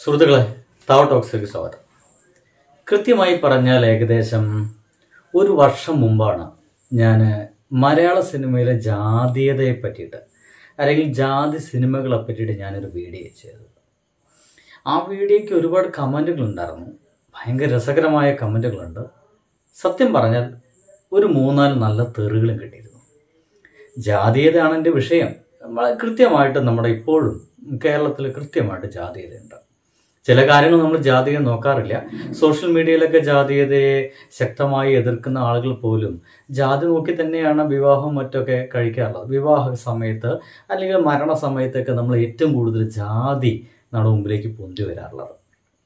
സുഹൃത്തുക്കളെ താവ ടോക്സിലേക്ക് സ്വാഗതം കൃത്യമായി പറഞ്ഞാൽ ഏകദേശം ഒരു വർഷം മുമ്പാണ് ഞാൻ മലയാള സിനിമയിലെ ജാതീയതയെ പറ്റിയിട്ട് അല്ലെങ്കിൽ ജാതി സിനിമകളെ പറ്റിയിട്ട് ഞാനൊരു വീഡിയോ ചെയ്തത് ആ വീഡിയോയ്ക്ക് ഒരുപാട് കമൻറ്റുകൾ ഉണ്ടായിരുന്നു ഭയങ്കര രസകരമായ കമൻറ്റുകളുണ്ട് സത്യം പറഞ്ഞാൽ ഒരു മൂന്നാല് നല്ല തെറികളും കിട്ടിയിരുന്നു ജാതീയതയാണ് എൻ്റെ വിഷയം നമ്മള് കൃത്യമായിട്ട് നമ്മുടെ ഇപ്പോഴും കേരളത്തിൽ കൃത്യമായിട്ട് ജാതീയതയുണ്ട് ചില കാര്യങ്ങൾ നമ്മൾ ജാതീയത നോക്കാറില്ല സോഷ്യൽ മീഡിയയിലൊക്കെ ജാതീയതയെ ശക്തമായി എതിർക്കുന്ന ആളുകൾ പോലും ജാതി നോക്കി തന്നെയാണ് വിവാഹം മറ്റൊക്കെ കഴിക്കാറുള്ളത് വിവാഹ സമയത്ത് അല്ലെങ്കിൽ മരണ സമയത്തൊക്കെ നമ്മൾ ഏറ്റവും കൂടുതൽ ജാതി നമ്മുടെ മുമ്പിലേക്ക് പൊന്തി വരാറുള്ളത്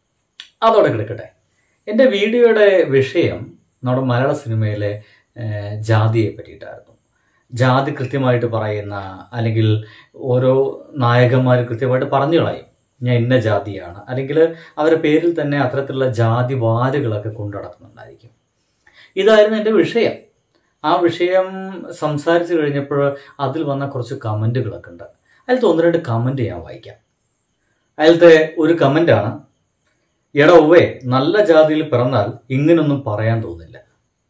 അതോടെ കിടക്കട്ടെ എൻ്റെ വീഡിയോയുടെ വിഷയം നമ്മുടെ മലയാള സിനിമയിലെ ഏഹ്, ജാതിയെ പറ്റിയിട്ടായിരുന്നു ജാതി കൃത്യമായിട്ട് പറയുന്ന അല്ലെങ്കിൽ ഓരോ നായകന്മാർ കൃത്യമായിട്ട് പറഞ്ഞു കളയും ഞാൻ ഇന്ന ജാതിയാണ് അല്ലെങ്കിൽ അവരുടെ പേരിൽ തന്നെ അത്തരത്തിലുള്ള ജാതി വാരുകളൊക്കെ കൊണ്ടു നടക്കുന്നുണ്ടായിരിക്കും ഇതായിരുന്നു എൻ്റെ വിഷയം ആ വിഷയം സംസാരിച്ചു കഴിഞ്ഞപ്പോൾ അതിൽ വന്ന കുറച്ച് കമൻറ്റുകളൊക്കെ ഉണ്ട് അതിലത്തെ ഒന്ന് രണ്ട് കമൻറ്റ് ഞാൻ വായിക്കാം അതിലത്തെ ഒരു കമൻ്റാണ് എടാ ഉവ്വേ നല്ല ജാതിയിൽ പിറന്നാൽ ഇങ്ങനൊന്നും പറയാൻ തോന്നില്ല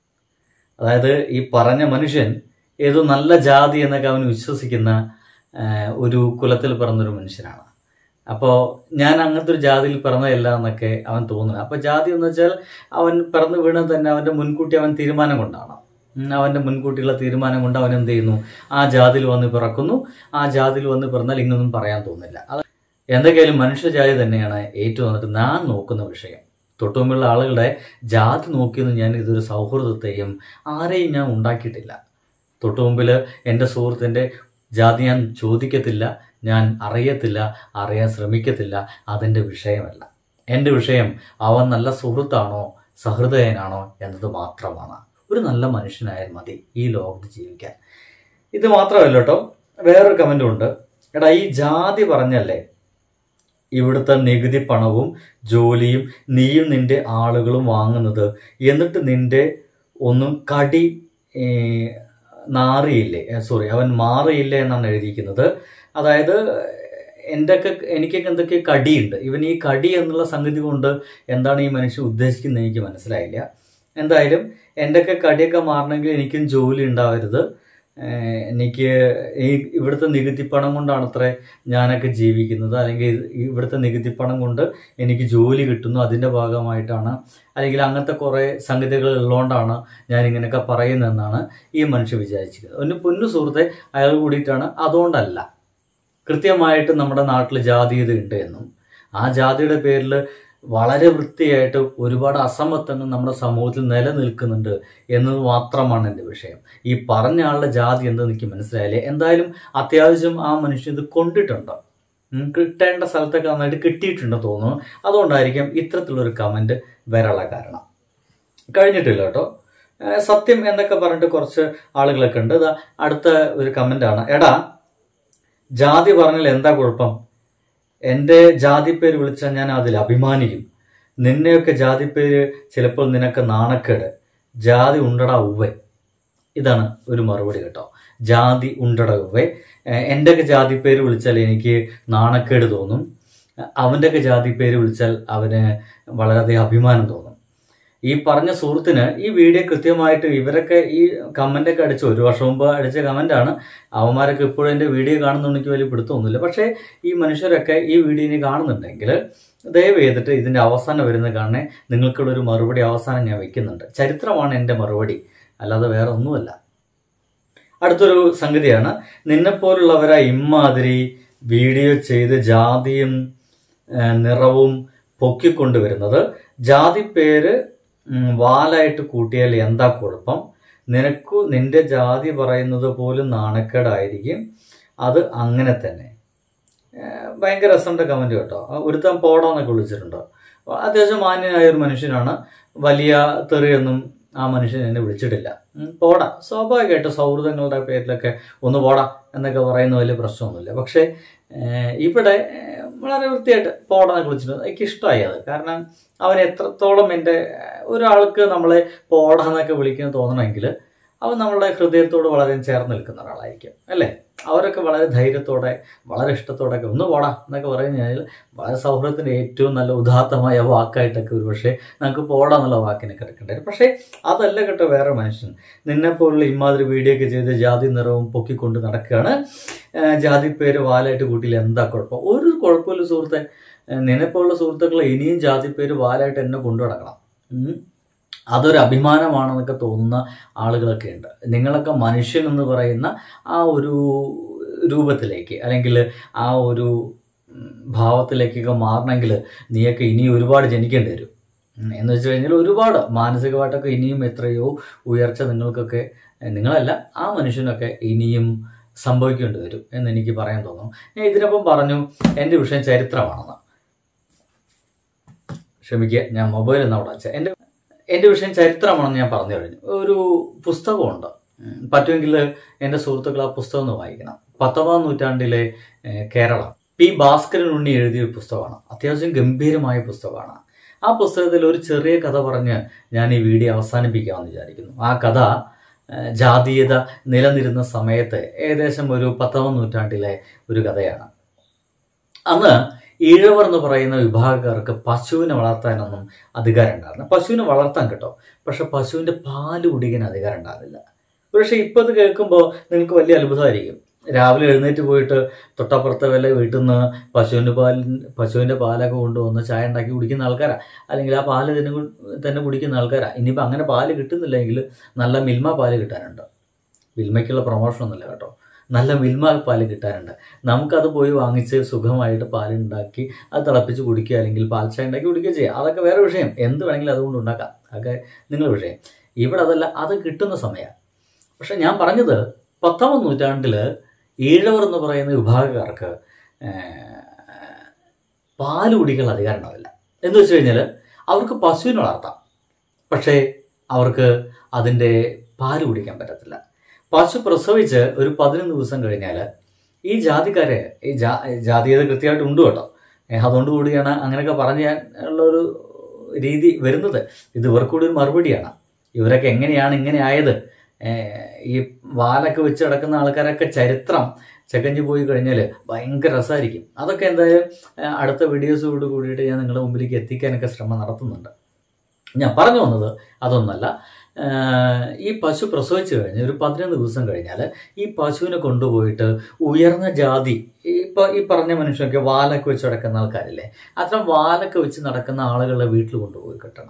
അതായത് ഈ പറഞ്ഞ മനുഷ്യൻ ഏതോ നല്ല ജാതി എന്നൊക്കെ അവൻ വിശ്വസിക്കുന്ന ആ, ഒരു കുലത്തിൽ പിറന്നൊരു മനുഷ്യനാണ് അപ്പോൾ ഞാൻ അങ്ങനത്തെ ഒരു ജാതിയിൽ പിറന്നതല്ല എന്നൊക്കെ അവൻ തോന്നുന്നത് അപ്പോൾ ജാതി എന്ന് വെച്ചാൽ അവൻ പിറന്നു വീണത് തന്നെ അവൻ്റെ മുൻകൂട്ടി അവൻ തീരുമാനം കൊണ്ടാണ് ഉം, അവൻ്റെ മുൻകൂട്ടിയുള്ള തീരുമാനം കൊണ്ട് അവൻ എന്ത് ചെയ്യുന്നു ആ ജാതിയിൽ വന്ന് പിറക്കുന്നു ആ ജാതിയിൽ വന്ന് പിറന്നാൽ ഇങ്ങനൊന്നും പറയാൻ തോന്നില്ല അത് എന്തൊക്കെയായാലും മനുഷ്യജാതി തന്നെയാണ് ഏറ്റവും വന്നിട്ട് ഞാൻ നോക്കുന്ന വിഷയം തൊട്ടുമുമ്പുള്ള ആളുകളുടെ ജാതി നോക്കിയൊന്നും ഞാൻ ഇതൊരു സൗഹൃദത്തെയും ആരെയും ഞാൻ ഉണ്ടാക്കിയിട്ടില്ല തൊട്ടുമുമ്പിൽ എൻ്റെ സുഹൃത്തിൻ്റെ ജാതി ഞാൻ ചോദിക്കത്തില്ല ഞാൻ അറിയത്തില്ല അറിയാൻ ശ്രമിക്കത്തില്ല അതെൻ്റെ വിഷയമല്ല എൻ്റെ വിഷയം അവൻ നല്ല സുഹൃത്താണോ സഹൃദയനാണോ എന്നത് മാത്രമാണ് ഒരു നല്ല മനുഷ്യനായാൽ മതി ഈ ലോകത്ത് ജീവിക്കാൻ ഇത് മാത്രമല്ല കേട്ടോ വേറൊരു കമൻറ്റും ഉണ്ട് എടാ ഈ ജാതി പറഞ്ഞല്ലേ ഇവിടുത്തെ നികുതി പണവും ജോലിയും നീയും നിന്റെ ആളുകളും വാങ്ങുന്നത് എന്നിട്ട് നിന്റെ ഒന്നും കടി ഏ, നാറിയില്ലേ സോറി അവൻ മാറിയില്ലേ എന്നാണ് എഴുതിയിരിക്കുന്നത് അതായത് എൻ്റെയൊക്കെ എനിക്കൊക്കെ എന്തൊക്കെ കടിയുണ്ട് ഇവൻ ഈ കടി എന്നുള്ള സംഗതി കൊണ്ട് എന്താണ് ഈ മനുഷ്യൻ ഉദ്ദേശിക്കുന്നത് എനിക്ക് മനസ്സിലായില്ല എന്തായാലും എൻ്റെയൊക്കെ കടിയൊക്കെ മാറണമെങ്കിൽ എനിക്കും ജോലി ഉണ്ടാവരുത് ഏഹ് എനിക്ക് ഈ ഇവിടുത്തെ നികുതിപ്പണം കൊണ്ടാണ് അത്രേ ഞാനൊക്കെ ജീവിക്കുന്നത് അല്ലെങ്കിൽ ഇവിടുത്തെ നികുതിപ്പണം കൊണ്ട് എനിക്ക് ജോലി കിട്ടുന്നു അതിൻ്റെ ഭാഗമായിട്ടാണ് അല്ലെങ്കിൽ അങ്ങനത്തെ കുറേ സംഗതികൾ ഉള്ളതുകൊണ്ടാണ് ഞാൻ ഇങ്ങനെയൊക്കെ പറയുന്നതെന്നാണ് ഈ മനുഷ്യൻ വിചാരിച്ചിരിക്കുന്നത് ഒന്ന് പൊന്നു സുഹൃത്തെ അയാൾ കൂടിയിട്ടാണ് അതുകൊണ്ടല്ല കൃത്യമായിട്ട് നമ്മുടെ നാട്ടിൽ ജാതീയത ഉണ്ട് എന്നും ആ ജാതിയുടെ പേരിൽ വളരെ വൃത്തിയായിട്ട് ഒരുപാട് അസമത്വങ്ങൾ നമ്മുടെ സമൂഹത്തിൽ നിലനിൽക്കുന്നുണ്ട് എന്നത് മാത്രമാണ് എൻ്റെ വിഷയം ഈ പറഞ്ഞ ആളുടെ ജാതി എന്തെന്ന് എനിക്ക് മനസ്സിലായില്ലേ എന്തായാലും അത്യാവശ്യം ആ മനുഷ്യൻ ഇത് കൊണ്ടിട്ടുണ്ട് ഉം, കിട്ടേണ്ട സ്ഥലത്തൊക്കെ നന്നായിട്ട് കിട്ടിയിട്ടുണ്ടെന്ന് തോന്നുന്നു അതുകൊണ്ടായിരിക്കും ഇത്തരത്തിലുള്ളൊരു കമൻറ്റ് വരാനുള്ള കാരണം കഴിഞ്ഞിട്ടില്ല കേട്ടോ ഏഹ് സത്യം എന്നൊക്കെ പറഞ്ഞിട്ട് കുറച്ച് ആളുകളൊക്കെ ഉണ്ട് ഇതാ അടുത്ത ഒരു കമൻ്റാണ് എടാ ജാതി പറഞ്ഞാൽ എന്താ കുഴപ്പം എൻ്റെ ജാതി പേര് വിളിച്ചാൽ ഞാൻ അതിൽ അഭിമാനിക്കും നിന്നെയൊക്കെ ജാതി പേര് ചിലപ്പോൾ നിനക്ക് നാണക്കേട് ജാതി ഉണ്ടടാ ഉവ്വേ ഇതാണ് ഒരു മറുപടി കേട്ടോ ജാതി ഉണ്ടട ഉവ്വേ ഏഹ് എൻ്റെയൊക്കെ ജാതി പേര് വിളിച്ചാൽ എനിക്ക് നാണക്കേട് തോന്നും അവൻ്റെയൊക്കെ ജാതി പേര് വിളിച്ചാൽ അവന് വളരെയധികം അഭിമാനം തോന്നും ഈ പറഞ്ഞ സുഹൃത്തിന് ഈ വീഡിയോ കൃത്യമായിട്ട് ഇവരൊക്കെ ഈ കമന്റ് ഒക്കെ അടിച്ചു ഒരു വർഷം മുമ്പ് അടിച്ച കമന്റാണ് അവന്മാരൊക്കെ ഇപ്പോഴും എൻ്റെ വീഡിയോ കാണുന്നുണ്ടെങ്കിൽ എനിക്ക് വലിയ പിടുത്തമൊന്നുമില്ല പക്ഷേ ഈ മനുഷ്യരൊക്കെ ഈ വീഡിയോ ഇനി കാണുന്നുണ്ടെങ്കിൽ ദയവ് ചെയ്തിട്ട് ഇതിൻ്റെ അവസാനം വരുന്ന കാണണേ നിങ്ങൾക്കുള്ള ഒരു മറുപടി അവസാനം ഞാൻ വെക്കുന്നുണ്ട് ചരിത്രമാണ് എൻ്റെ മറുപടി അല്ലാതെ വേറെ ഒന്നുമല്ല അടുത്തൊരു സംഗതിയാണ് നിന്നെപ്പോലുള്ളവരാ ഇമ്മാതിരി വീഡിയോ ചെയ്ത് ജാതിയും ആ, നിറവും പൊക്കിക്കൊണ്ടുവരുന്നത് ജാതി പേര് ഉം, വാലായിട്ട് കൂട്ടിയാൽ എന്താ കുഴപ്പം നിനക്കു നിന്റെ ജാതി പറയുന്നത് പോലും നാണക്കേടായിരിക്കും അത് അങ്ങനെ തന്നെ ഏഹ് ഭയങ്കര രസമുണ്ട് കമന്റ് കേട്ടോ ഒരുത്തൻ പോടാന്നൊക്കെ വിളിച്ചിട്ടുണ്ട് അത്യാവശ്യം മാന്യനായ ഒരു മനുഷ്യനാണ് വലിയ തെറിയൊന്നും ആ മനുഷ്യൻ എന്നെ വിളിച്ചിട്ടില്ല ഉം, പോടാ സ്വാഭാവികമായിട്ട് സൗഹൃദങ്ങളുടെ പേരിലൊക്കെ ഒന്ന് പോടാ എന്നൊക്കെ പറയുന്ന വലിയ പ്രശ്നമൊന്നുമില്ല പക്ഷേ ഏഹ് ഇവിടെ ഏഹ് വളരെ വൃത്തിയായിട്ട് പോടാന്നൊക്കെ വിളിച്ചിട്ടുണ്ട് എനിക്ക് ഇഷ്ടമായി അത് കാരണം അവൻ എത്രത്തോളം എൻ്റെ ഒരാൾക്ക് നമ്മളെ പോടാന്നൊക്കെ വിളിക്കാൻ തോന്നണമെങ്കിൽ അവൻ നമ്മളുടെ ഹൃദയത്തോട് വളരെ ചേർന്ന് നിൽക്കുന്ന ഒരാളായിരിക്കും അല്ലേ അവരൊക്കെ വളരെ ധൈര്യത്തോടെ വളരെ ഇഷ്ടത്തോടെ ഒക്കെ ഒന്ന് പോടാ എന്നൊക്കെ പറഞ്ഞു കഴിഞ്ഞാൽ വളരെ സൗഹൃദത്തിൻ്റെ ഏറ്റവും നല്ല ഉദാത്തമായ വാക്കായിട്ടൊക്കെ ഒരുപക്ഷെ നമുക്ക് പോടാ എന്നുള്ള വാക്കിനൊക്കെ എടുക്കേണ്ടത് പക്ഷേ അതല്ല കേട്ടോ വേറെ മനുഷ്യൻ നിന്നെപ്പോലുള്ള ഇമാതിരി വീഡിയോ ഒക്കെ ചെയ്ത് ജാതി നിറവും പൊക്കിക്കൊണ്ട് നടക്കുകയാണ് ആ, ജാതി പേര് വാലായിട്ട് കൂട്ടിയിൽ എന്താ കുഴപ്പം ഒരു കുഴപ്പമില്ല സുഹൃത്തെ ആ, നിന്നെപ്പോലുള്ള സുഹൃത്തുക്കളെ ഇനിയും ജാതി പേര് വാലായിട്ട് എന്നെ കൊണ്ടു നടക്കണം ഉം. അതൊരു അഭിമാനമാണെന്നൊക്കെ തോന്നുന്ന ആളുകളൊക്കെ ഉണ്ട് നിങ്ങളൊക്കെ മനുഷ്യൻ എന്ന് പറയുന്ന ആ ഒരു രൂപത്തിലേക്ക് അല്ലെങ്കിൽ ആ ഒരു ഉം, ഭാവത്തിലേക്കൊക്കെ മാറണമെങ്കിൽ നീയൊക്കെ ഇനി ഒരുപാട് ജനിക്കേണ്ടി വരും ഉം, എന്ന് വെച്ച് കഴിഞ്ഞാൽ ഒരുപാട് മാനസികമായിട്ടൊക്കെ ഇനിയും എത്രയോ ഉയർച്ച നിങ്ങൾക്കൊക്കെ ഏഹ്, നിങ്ങളല്ല ആ മനുഷ്യനൊക്കെ ഇനിയും സംഭവിക്കേണ്ടി വരും എന്ന് എനിക്ക് പറയാൻ തോന്നുന്നു ഞാൻ ഇതിനൊപ്പം പറഞ്ഞു എൻ്റെ വിഷയം ചരിത്രമാണെന്ന് ക്ഷമിക്കുക ഞാൻ മൊബൈൽ ഒന്ന് അവിടെ വെച്ചാൽ എൻ്റെ എൻ്റെ വിഷയം ചരിത്രമാണെന്ന് ഞാൻ പറഞ്ഞു കഴിഞ്ഞു ഒരു പുസ്തകമുണ്ട് ഉം, പറ്റുമെങ്കിൽ എൻ്റെ സുഹൃത്തുക്കൾ ആ പുസ്തകം ഒന്ന് വായിക്കണം പത്തൊമ്പതാം നൂറ്റാണ്ടിലെ ഏഹ്, കേരളം പി ഭാസ്കരൻ ഉണ്ണി എഴുതിയ ഒരു പുസ്തകമാണ് അത്യാവശ്യം ഗംഭീരമായ പുസ്തകമാണ് ആ പുസ്തകത്തിൽ ഒരു ചെറിയ കഥ പറഞ്ഞ് ഞാൻ ഈ വീഡിയോ അവസാനിപ്പിക്കാമെന്ന് വിചാരിക്കുന്നു ആ കഥ ഏഹ്, ജാതീയത നിലനിരുന്ന സമയത്ത് ഏകദേശം ഒരു പത്താം നൂറ്റാണ്ടിലെ ഒരു കഥയാണ് അന്ന് ഈഴവർ എന്ന് പറയുന്ന വിഭാഗക്കാർക്ക് പശുവിനെ വളർത്താനൊന്നും അധികാരം ഉണ്ടായിരുന്നു പശുവിനെ വളർത്താൻ കേട്ടോ പക്ഷെ പശുവിന്റെ പാല് കുടിക്കാൻ അധികാരം ഉണ്ടാവില്ല പക്ഷെ ഇപ്പൊ ഇത് കേൾക്കുമ്പോൾ നിങ്ങൾക്ക് വലിയ അത്ഭുതമായിരിക്കും രാവിലെ എഴുന്നേറ്റ് പോയിട്ട് തൊട്ടപ്പുറത്തെ വല്ല വീട്ടിൽ നിന്ന് പശുവിൻ്റെ പാൽ പശുവിൻ്റെ പാലൊക്കെ കൊണ്ടുവന്ന് ചായ ഉണ്ടാക്കി കുടിക്കുന്ന ആൾക്കാരാ അല്ലെങ്കിൽ ആ പാല് തന്നെ കു- തന്നെ കുടിക്കുന്ന ആൾക്കാരാ ഇനിയിപ്പോൾ അങ്ങനെ പാല് കിട്ടുന്നില്ലെങ്കിൽ നല്ല മിൽമ പാല് കിട്ടാനുണ്ട് മിൽമയ്ക്കുള്ള പ്രൊമോഷൻ ഒന്നുമില്ല കേട്ടോ നല്ല മിൽമ പാല് കിട്ടാനുണ്ട് നമുക്കത് പോയി വാങ്ങിച്ച് സുഖമായിട്ട് പാലുണ്ടാക്കി അത് തിളപ്പിച്ച് കുടിക്കുക അല്ലെങ്കിൽ പാൽ ചായ ഉണ്ടാക്കി കുടിക്കുക ചെയ്യാം അതൊക്കെ വേറെ വിഷയം എന്ത് വേണമെങ്കിലും അതുകൊണ്ട് ഉണ്ടാക്കാം അതൊക്കെ നിങ്ങളുടെ വിഷയം ഇവിടെ അതല്ല അത് കിട്ടുന്ന സമയമാണ് പക്ഷെ ഞാൻ പറഞ്ഞത് പത്താം നൂറ്റാണ്ടിൽ ഈഴവർ എന്ന് പറയുന്ന വിഭാഗക്കാർക്ക് ഏഹ്, പാല് കുടിക്കാൻ അധികാരം ഉണ്ടാവില്ല എന്ന് വെച്ച് കഴിഞ്ഞാൽ അവർക്ക് പശുവിനെ വളർത്താം പക്ഷേ അവർക്ക് അതിൻ്റെ പാല് കുടിക്കാൻ പറ്റത്തില്ല പശു പ്രസവിച്ച് ഒരു പതിനൊന്ന് ദിവസം കഴിഞ്ഞാൽ ഈ ജാതിക്കാരെ ഈ ജാ ജാതീയത കൃത്യമായിട്ട് ഉണ്ട് കേട്ടോ ഏഹ് അതുകൊണ്ട് കൂടിയാണ് അങ്ങനെയൊക്കെ പറഞ്ഞ ഉള്ള ഒരു രീതി വരുന്നത് ഇത് ഇവർക്കൂടി ഒരു മറുപടിയാണ് ഇവരൊക്കെ എങ്ങനെയാണ് ഇങ്ങനെ ആയത് ഏഹ് ഈ വാലൊക്കെ വെച്ച് കിടക്കുന്ന ആൾക്കാരൊക്കെ ചരിത്രം ചകഞ്ഞു പോയി കഴിഞ്ഞാൽ ഭയങ്കര രസമായിരിക്കും അതൊക്കെ എന്തായാലും ഏഹ് അടുത്ത വീഡിയോസോട് കൂടിയിട്ട് ഞാൻ നിങ്ങളുടെ മുമ്പിലേക്ക് എത്തിക്കാനൊക്കെ ശ്രമം നടത്തുന്നുണ്ട് ഞാൻ പറഞ്ഞു വന്നത് അതൊന്നല്ല ഏഹ് ഈ പശു പ്രസവിച്ചു കഴിഞ്ഞ് ഒരു പതിനൊന്ന് ദിവസം കഴിഞ്ഞാൽ ഈ പശുവിനെ കൊണ്ടുപോയിട്ട് ഉയർന്ന ജാതി ഈ ഇപ്പൊ ഈ പറഞ്ഞ മനുഷ്യനൊക്കെ വാലൊക്കെ വെച്ച് നടക്കുന്ന ആൾക്കാരില്ലേ അത്തരം വാലൊക്കെ വെച്ച് നടക്കുന്ന ആളുകളുടെ വീട്ടിൽ കൊണ്ടുപോയി കെട്ടണം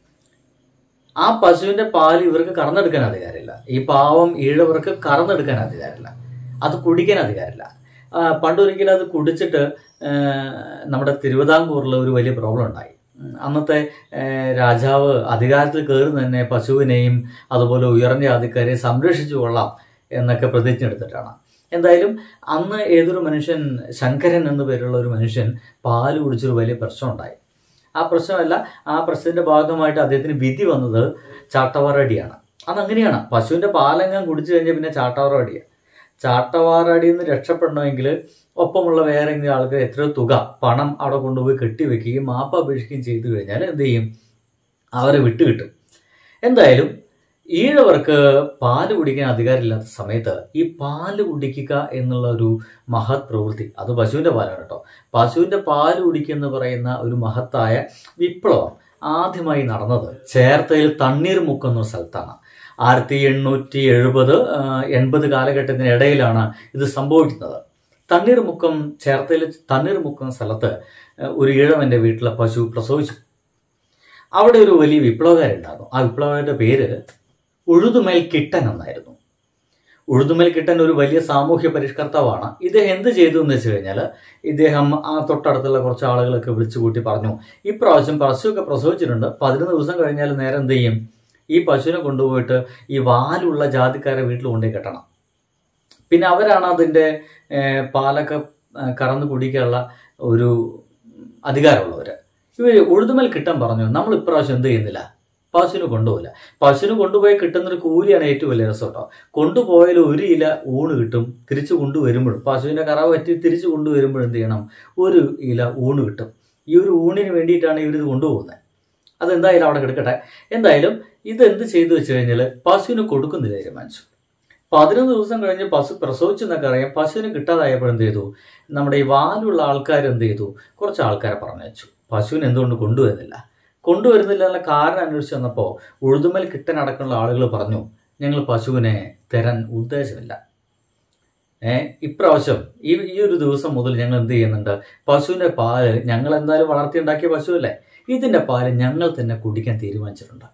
ആ പശുവിന്റെ പാല് ഇവർക്ക് കറന്നെടുക്കാൻ അധികാരമില്ല ഈ പാവം ഈഴവർക്ക് കറന്നെടുക്കാൻ അധികാരമില്ല അത് കുടിക്കാൻ അധികാരമില്ല ആ, പണ്ടൊരിക്കലും അത് കുടിച്ചിട്ട് ആ, നമ്മുടെ തിരുവിതാംകൂറിൽ ഒരു വലിയ പ്രോബ്ലം ഉണ്ടായി ഉം, അന്നത്തെ ആ, രാജാവ് അധികാരത്തിൽ കയറി തന്നെ പശുവിനെയും അതുപോലെ ഉയർന്ന ജാതിക്കാരെ സംരക്ഷിച്ചു കൊള്ളാം എന്നൊക്കെ പ്രതിജ്ഞ എടുത്തിട്ടാണ് എന്തായാലും അന്ന് ഏതൊരു മനുഷ്യൻ ശങ്കരൻ എന്നു പേരുള്ള ഒരു മനുഷ്യൻ പാല് കുടിച്ചൊരു വലിയ പ്രശ്നം ഉണ്ടായി ആ പ്രശ്നമല്ല ആ പ്രശ്നത്തിന്റെ ഭാഗമായിട്ട് അദ്ദേഹത്തിന് വിധി വന്നത് ചാട്ടവാറടിയാണ് അന്ന് അങ്ങനെയാണ് പശുവിന്റെ പാലങ്ങം കുടിച്ചു കഴിഞ്ഞാൽ പിന്നെ ചാട്ടവാറടിയാണ് ചാട്ടവാറടിയിൽ നിന്ന് രക്ഷപ്പെടണമെങ്കിൽ ഒപ്പമുള്ള വേറെ ഏതെങ്കിലും ആൾക്ക് എത്രയോ തുക പണം അവിടെ കൊണ്ടുപോയി കെട്ടിവെക്കുകയും മാപ്പ് അപേക്ഷിക്കുകയും ചെയ്തു കഴിഞ്ഞാൽ എന്ത് ചെയ്യും അവരെ വിട്ടുകിട്ടും എന്തായാലും ഈഴവർക്ക് പാല് കുടിക്കാൻ അധികാരമില്ലാത്ത സമയത്ത് ഈ പാല് കുടിക്കുക എന്നുള്ള ഒരു മഹത് പ്രവൃത്തി അത് പശുവിന്റെ പാലാണ് കേട്ടോ പശുവിന്റെ പാല് കുടിക്കുക എന്ന് പറയുന്ന ഒരു മഹത്തായ വിപ്ലവം ആദ്യമായി നടന്നത് ചേർത്തയിൽ തണ്ണീർമുക്കം എന്ന സ്ഥലത്താണ് ആയിരത്തി എണ്ണൂറ്റി എഴുപത് എൺപത് കാലഘട്ടത്തിനിടയിലാണ് ഇത് സംഭവിക്കുന്നത് തണ്ണീർമുക്കം ചേർത്തയിൽ തണ്ണീർമുക്കം സ്ഥലത്ത് ആ, ഒരു ഈഴവന്റെ വീട്ടിലെ പശു പ്രസവിച്ചു അവിടെ ഒരു വലിയ വിപ്ലവകാരുണ്ടായിരുന്നു ആ വിപ്ലവകാരുടെ പേര് ഉഴുതുമേൽ കിട്ടൻ എന്നായിരുന്നു ഉഴുതുമേൽ കിട്ടൻ ഒരു വലിയ സാമൂഹ്യ പരിഷ്കർത്താവാണ് ഇദ്ദേഹം എന്ത് ചെയ്തു എന്ന് വെച്ച് കഴിഞ്ഞാൽ ഇദ്ദേഹം ആ തൊട്ടടുത്തുള്ള കുറച്ച് ആളുകളൊക്കെ വിളിച്ചു കൂട്ടി പറഞ്ഞു ഇപ്രാവശ്യം പശുവൊക്കെ പ്രസവിച്ചിട്ടുണ്ട് പതിനൊന്ന് ദിവസം കഴിഞ്ഞാൽ നേരെ എന്ത് ചെയ്യും ഈ പശുവിനെ കൊണ്ടുപോയിട്ട് ഈ വാലുള്ള ജാതിക്കാരെ വീട്ടിൽ കൊണ്ടുപോയി കെട്ടണം പിന്നെ അവരാണ് അതിൻ്റെ ഏഹ്, പാലൊക്കെ ഏഹ്, കറന്ന് കുടിക്കാനുള്ള ഒരു അധികാരമുള്ളവർ ഇവർ ഉഴുതുമേൽ കിട്ടാൻ പറഞ്ഞു നമ്മൾ ഇപ്രാവശ്യം എന്ത് ചെയ്യുന്നില്ല പശുവിന് കൊണ്ടുപോകില്ല പശുവിന് കൊണ്ടുപോയി കിട്ടുന്നൊരു കൂലിയാണ് ഏറ്റവും വലിയ രസം കേട്ടോ കൊണ്ടുപോയാൽ ഒരു ഇല ഊണ് കിട്ടും തിരിച്ചു കൊണ്ടുവരുമ്പോഴും പശുവിന്റെ കറവ് പറ്റി തിരിച്ചു കൊണ്ടുവരുമ്പോഴും എന്ത് ചെയ്യണം ഒരു ഇല ഊണ് കിട്ടും ഈ ഒരു ഊണിന് വേണ്ടിയിട്ടാണ് ഇവരിത് കൊണ്ടുപോകുന്നത് അതെന്തായാലും അവിടെ കിടക്കട്ടെ എന്തായാലും ഇത് എന്ത് ചെയ്തു വെച്ച് കഴിഞ്ഞാൽ പശുവിന് കൊടുക്കുന്നില്ല തീരുമാനിച്ചു പതിനൊന്ന് ദിവസം കഴിഞ്ഞ് പശു പ്രസവിച്ചെന്നൊക്കെ അറിയാം പശുവിന് കിട്ടാതായപ്പോൾ എന്ത് ചെയ്തു നമ്മുടെ ഈ വാലുള്ള ആൾക്കാർ എന്ത് ചെയ്തു കുറച്ച് ആൾക്കാരെ പറഞ്ഞു വെച്ചു പശുവിന് എന്തുകൊണ്ട് കൊണ്ടുവരുന്നില്ല കൊണ്ടുവരുന്നില്ല എന്നുള്ള കാരണം അന്വേഷിച്ച് വന്നപ്പോൾ ഉഴുതുമൽ കിട്ടനടക്കമുള്ള ആളുകൾ പറഞ്ഞു ഞങ്ങൾ പശുവിനെ തരാൻ ഉദ്ദേശമില്ല ഏ ഇപ്രാവശ്യം ഈ ഈ ഒരു ദിവസം മുതൽ ഞങ്ങൾ എന്ത് ചെയ്യുന്നുണ്ട് പശുവിന്റെ പാല് ഞങ്ങൾ എന്തായാലും വളർത്തിയുണ്ടാക്കിയ പശുവല്ലേ ഇതിന്റെ പാല് ഞങ്ങൾ തന്നെ കുടിക്കാൻ തീരുമാനിച്ചിട്ടുണ്ട്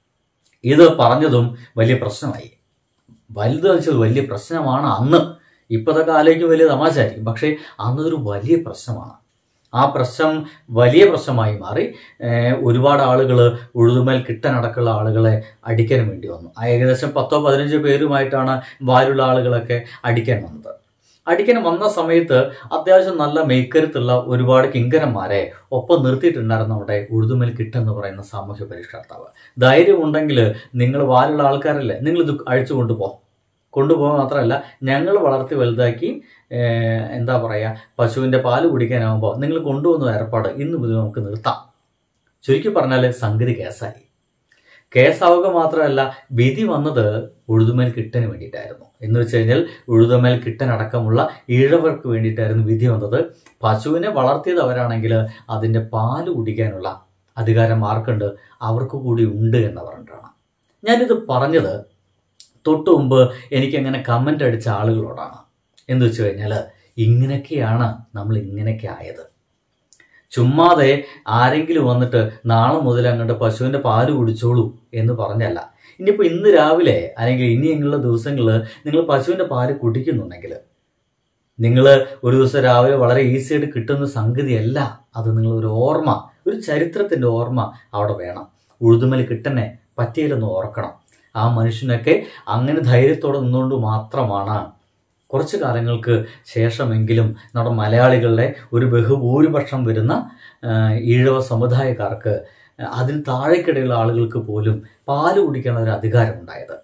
ഇത് പറഞ്ഞതും വലിയ പ്രശ്നമായി വലുത് വെച്ചത് വലിയ പ്രശ്നമാണ് അന്ന് ഇപ്പോഴത്തെ ആലോചിക്കും വലിയ തമാശയായിരിക്കും പക്ഷേ അന്നതൊരു വലിയ പ്രശ്നമാണ് ആ പ്രശ്നം വലിയ പ്രശ്നമായി മാറി ഏഹ് ഒരുപാട് ആളുകൾ ഉഴുതുമേൽ കിട്ടനടക്കമുള്ള ആളുകളെ അടിക്കാൻ വേണ്ടി വന്നു ആ ഏകദേശം പത്തോ പതിനഞ്ചോ പേരുമായിട്ടാണ് വാലുള്ള ആളുകളൊക്കെ അടിക്കാൻ വന്നത് അടിക്കാൻ വന്ന സമയത്ത് അത്യാവശ്യം നല്ല മേക്കരുത്തുള്ള ഒരുപാട് കിങ്കരന്മാരെ ഒപ്പം നിർത്തിയിട്ടുണ്ടായിരുന്നു അവിടെ ഉഴുതുമേൽ കിട്ടെന്ന് പറയുന്ന സാമൂഹ്യ പരിഷ്കർത്താവ് ധൈര്യം ഉണ്ടെങ്കിൽ നിങ്ങൾ വാലുള്ള ആൾക്കാരല്ലേ നിങ്ങൾ ഇത് അഴിച്ചു കൊണ്ടുപോ കൊണ്ടുപോകാൻ മാത്രമല്ല ഞങ്ങൾ വളർത്തി വലുതാക്കി ഏഹ്, എന്താ പറയുക പശുവിൻ്റെ പാല് കുടിക്കാനാകുമ്പോൾ നിങ്ങൾ കൊണ്ടുവന്ന ഏർപ്പാട് ഇന്ന് മുതൽ നമുക്ക് നിർത്താം ചുരുക്കി പറഞ്ഞാൽ സംഗതി കേസായി കേസാവുക മാത്രമല്ല വിധി വന്നത് ഉഴുതുമേൽ കിട്ടന് വേണ്ടിയിട്ടായിരുന്നു എന്ന് വെച്ച് കഴിഞ്ഞാൽ ഉഴുതുമേൽ കിട്ടനടക്കമുള്ള ഈഴവർക്ക് വേണ്ടിയിട്ടായിരുന്നു വിധി വന്നത് പശുവിനെ വളർത്തിയത് അവരാണെങ്കിൽ അതിൻ്റെ പാല് കുടിക്കാനുള്ള അധികാരം ആർക്കുണ്ട് അവർക്ക് കൂടി ഉണ്ട് എന്ന് പറഞ്ഞിട്ടാണ് ഞാനിത് പറഞ്ഞത് തൊട്ട് മുമ്പ് എനിക്കങ്ങനെ കമൻ്റ് അടിച്ച ആളുകളോടാണ് എന്ന് വെച്ച് കഴിഞ്ഞാൽ ഇങ്ങനെയൊക്കെയാണ് നമ്മൾ ഇങ്ങനെയൊക്കെ ആയത് ചുമ്മാതെ ആരെങ്കിലും വന്നിട്ട് നാളെ മുതൽ അങ്ങോട്ട് പശുവിൻ്റെ പാല് കുടിച്ചോളൂ എന്ന് പറഞ്ഞല്ല ഇനിയിപ്പോൾ ഇന്ന് രാവിലെ അല്ലെങ്കിൽ ഇനിയുള്ള ദിവസങ്ങളിൽ നിങ്ങൾ പശുവിൻ്റെ പാല് കുടിക്കുന്നുണ്ടെങ്കിൽ നിങ്ങൾ ഒരു ദിവസം രാവിലെ വളരെ ഈസി ആയിട്ട് കിട്ടുന്ന സംഗതിയല്ല അത് നിങ്ങൾ ഒരു ഓർമ്മ ഒരു ചരിത്രത്തിൻ്റെ ഓർമ്മ അവിടെ വേണം ഉഴുതുമൽ കിട്ടനെ പറ്റിയില്ലെന്ന് ഓർക്കണം ആ മനുഷ്യനൊക്കെ അങ്ങനെ ധൈര്യത്തോടെ നിന്നുകൊണ്ട് മാത്രമാണ് കുറച്ച് കാലങ്ങൾക്ക് ശേഷമെങ്കിലും നമ്മുടെ മലയാളികളുടെ ഒരു ബഹുഭൂരിപക്ഷം വരുന്ന ആ, ഈഴവ സമുദായക്കാർക്ക് അതിന് താഴേക്കിടയിലുള്ള ആളുകൾക്ക് പോലും പാല് കുടിക്കാനുള്ള ഒരു അധികാരം ഉണ്ടായത്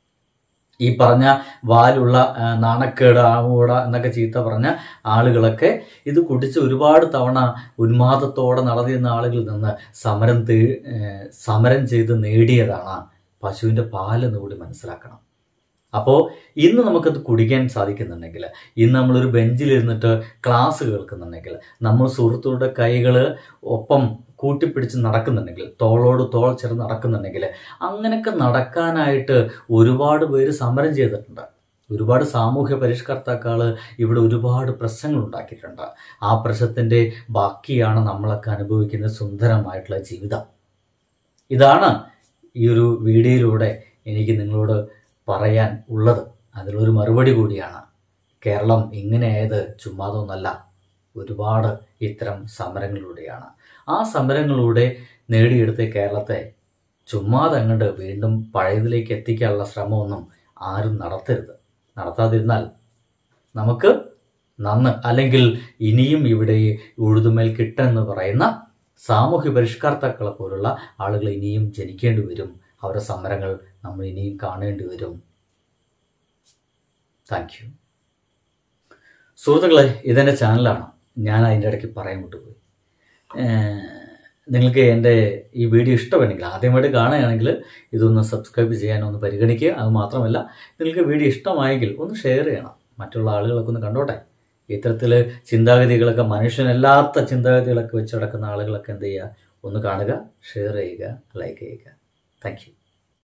ഈ പറഞ്ഞ വാലുള്ള ആ, നാണക്കേട് ആവൂട എന്നൊക്കെ ചീത്ത പറഞ്ഞ ആളുകളൊക്കെ ഇത് കുടിച്ച് ഒരുപാട് തവണ ഉന്മാദത്തോടെ നടന്നിരുന്ന ആളുകളിൽ നിന്ന് സമരം തേ ഏ, സമരം ചെയ്ത് നേടിയതാണ് പശുവിൻ്റെ പാലെന്ന് കൂടി മനസ്സിലാക്കണം അപ്പോൾ ഇന്ന് നമുക്കത് കുടിക്കാൻ സാധിക്കുന്നുണ്ടെങ്കിൽ ഇന്ന് നമ്മളൊരു ബെഞ്ചിലിരുന്നിട്ട് ക്ലാസ് കേൾക്കുന്നുണ്ടെങ്കിൽ നമ്മൾ സുഹൃത്തുക്കളുടെ കൈകൾ ഒപ്പം കൂട്ടിപ്പിടിച്ച് നടക്കുന്നുണ്ടെങ്കിൽ തോളോട് തോൾ ചേർന്ന് നടക്കുന്നുണ്ടെങ്കിൽ അങ്ങനെയൊക്കെ നടക്കാനായിട്ട് ഒരുപാട് പേര് സമരം ചെയ്തിട്ടുണ്ട് ഒരുപാട് സാമൂഹ്യ പരിഷ്കർത്താക്കൾ ഇവിടെ ഒരുപാട് പ്രശ്നങ്ങൾ ഉണ്ടാക്കിയിട്ടുണ്ട് ആ പ്രശ്നത്തിൻ്റെ ബാക്കിയാണ് നമ്മളൊക്കെ അനുഭവിക്കുന്ന സുന്ദരമായിട്ടുള്ള ജീവിതം ഇതാണ് ഈ ഒരു വീഡിയോയിലൂടെ എനിക്ക് നിങ്ങളോട് പറയാൻ ഉള്ളത് അതിലൊരു മറുപടി കൂടിയാണ് കേരളം ഇങ്ങനെയായത് ചുമ്മാതൊന്നല്ല ഒരുപാട് ഇത്തരം സമരങ്ങളിലൂടെയാണ് ആ സമരങ്ങളിലൂടെ നേടിയെടുത്ത കേരളത്തെ ചുമ്മാതെ അങ്ങോട്ട് വീണ്ടും പഴയതിലേക്ക് എത്തിക്കാനുള്ള ശ്രമമൊന്നും ആരും നടത്തരുത് നടത്താതിരുന്നാൽ നമുക്ക് നന്ന് അല്ലെങ്കിൽ ഇനിയും ഇവിടെ ഉഴുതുമേൽ കിട്ടെന്ന് പറയുന്ന സാമൂഹ്യ പരിഷ്കർത്താക്കളെ പോലുള്ള ആളുകൾ ഇനിയും ജനിക്കേണ്ടി വരും അവരുടെ സമരങ്ങൾ നമ്മൾ ഇനിയും കാണേണ്ടി വരും താങ്ക് യു സുഹൃത്തുക്കളെ ഇതെൻ്റെ ചാനലാണ് ഞാൻ അതിൻ്റെ ഇടയ്ക്ക് പറയാൻ വിട്ടുപോയി ഏഹ് നിങ്ങൾക്ക് എൻ്റെ ഈ വീഡിയോ ഇഷ്ടപ്പെടുന്നെങ്കിൽ ആദ്യമായിട്ട് കാണുകയാണെങ്കിൽ ഇതൊന്ന് സബ്സ്ക്രൈബ് ചെയ്യാനോ ഒന്ന് പരിഗണിക്കുക അത് മാത്രമല്ല നിങ്ങൾക്ക് വീഡിയോ ഇഷ്ടമായെങ്കിൽ ഒന്ന് ഷെയർ ചെയ്യണം മറ്റുള്ള ആളുകളൊക്കെ ഒന്ന് കണ്ടോട്ടെ ഇത്തരത്തിൽ ചിന്താഗതികളൊക്കെ മനുഷ്യനല്ലാത്ത ചിന്താഗതികളൊക്കെ വെച്ച് നടക്കുന്ന ആളുകളൊക്കെ എന്ത് ചെയ്യുക ഒന്ന് കാണുക ഷെയർ ചെയ്യുക ലൈക്ക് ചെയ്യുക താങ്ക് യു